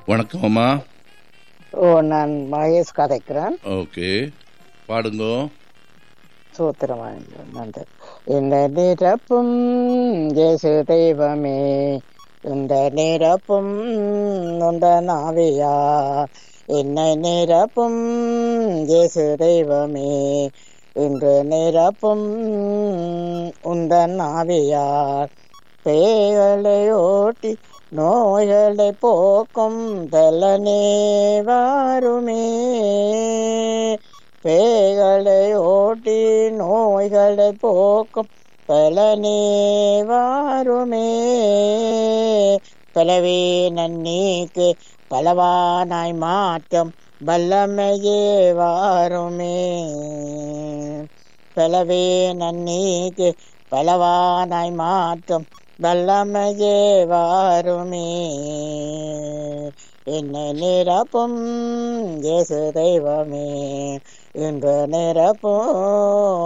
வணக்கம் அம்மா ஓ நான் மகேஷ் கதைக்கிறேன் ஓகே பாடுங்க சூத்திரமாக நன்றி இந்த நிரப்பும் இயேசு தெய்வமே இந்த நிரப்பும் உந்த நாவியா என்னை நிரப்பும் இயேசு தெய்வமே இன்று நிரப்பும் உந்த நாவியார் பேய்களை ஓட்டி நோய்களை போக்கும் தலனே வாருமே பேய்களை ஓட்டி நோய்களை போக்கும் பலனே வாருமே பலவே நன்னீக்கு பலவானாய் மாற்றம் வல்லமையே வாருமே பலவே நன்னீக்கு பலவானாய் மாற்றம் வல்லமையே வாருமே என்னை நிரப்பும் இயேசு தெய்வமே இன்று நிரப்பும்